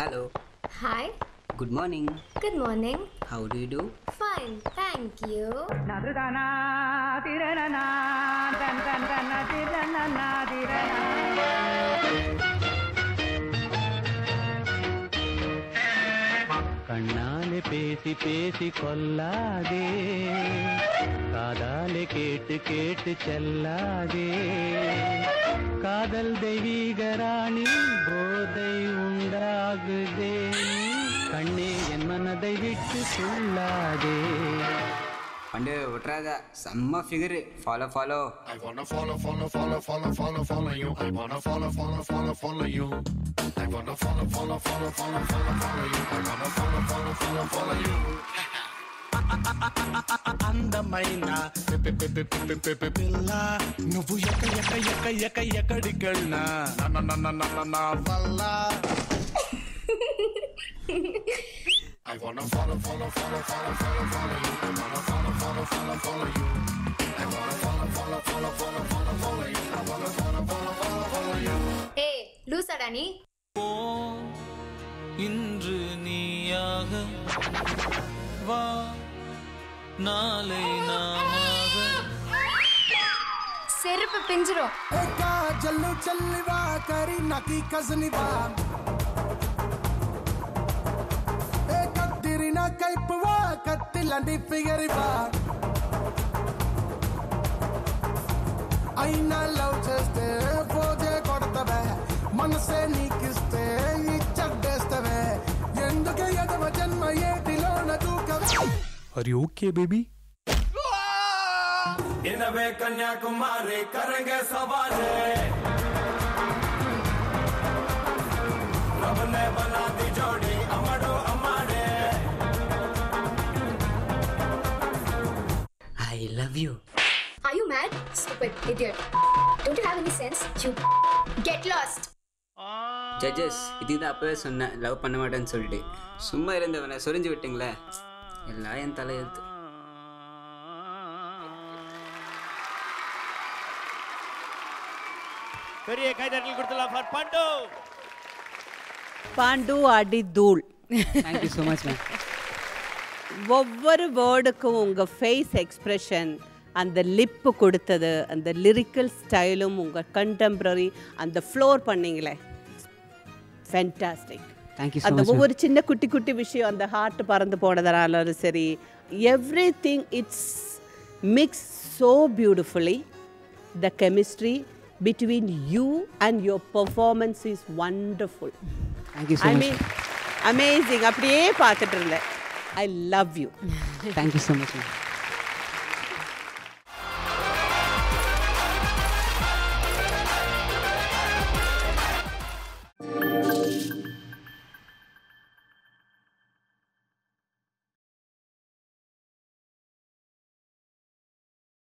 Hello. Hi. Good morning. Good morning. How do you do? Fine, thank you. கண்ணாலே பேசி பேசி கொல்லாதே காதாலே கேட்டு கேட்டு செல்லாதே காதல் தெய்வீக ராணி போதை உண்டாகுதே கண்ணே என் மனதை விட்டு சொல்லாதே பண்டு விட்றாத செம்ம figure follow follow I wanna follow, follow, follow, follow, follow, follow you. I wanna follow, follow, follow, follow you. I wanna follow, follow, follow, follow, follow, follow you. I wanna follow, follow, follow, follow you. అందమైన పె- పె- పె- పె- పె- పె- పె- పిల్ల నువ్వు ఎక్క ఎక్క ఎక్క ఎక్క ఎక్కడికెళ్ళినా నా నా నా నా నా నా వల్ల I wanna follow, follow, follow, follow, follow, follow you. I wanna follow, follow, follow, follow you. I wanna follow, follow, follow, follow, follow, follow you. I wanna follow, follow, follow, follow you. Hey, லூசாடா நீ இன்று நீயாக வா நாளை நாமாக செருப்பு பிஞ்சிரும் జల్లు చల్లివా కరి నకి కజనివా ఏ కత్తిరిన కైపువా కత్తిలాంటి ఫిగరివా అయినా లవ్ చేస్తే పోజే కొడతవే మనసే నీకిస్తే ఇచ్చడ్డేస్తవే ఎందుకే ఎదవ జన్మ ఏటిలోన దూకవే Are you okay, baby? इनवे Kanyakumari करेंगे सवारी रब ने बना दी जोड़ी अमड़ो अमाड़े I love you Are you mad? Stupid idiot. Don't you have any sense? You get lost. Judges இதுக்கு தான் அப்பவே சொன்னேன் லவ் பண்ண மாட்டேன்னு சொல்லிட்டு சும்மா இருந்தவனை சொரிஞ்சு விட்டீங்களே எல்லாம் என் தலையெழுத்து பெரிய கைதட்டல் கொடுத்துலாம் ஃபார் பண்டு பாண்டு அடி தூள் தேங்க்யூ ஸோ மச் மேம் ஒவ்வொரு வேர்டுக்கும் உங்கள் ஃபேஸ் எக்ஸ்ப்ரெஷன் அந்த லிப்பு கொடுத்தது அந்த லிரிக்கல் ஸ்டைலும் உங்கள் கண்டெம்ப்ரரி அந்த ஃப்ளோர் பண்ணீங்களே ஃபென்டாஸ்டிக் தேங்க்யூ ஸோ அந்த மச் ஒவ்வொரு சின்ன குட்டி குட்டி விஷயம் அந்த ஹார்ட் பறந்து போனதுனாலும் சரி everything it's mix so beautifully the chemistry between you and your performance is wonderful thank you so I much mean amazing அப்படியே பார்த்துட்டு இருந்தேன் I love you thank you so much ma'am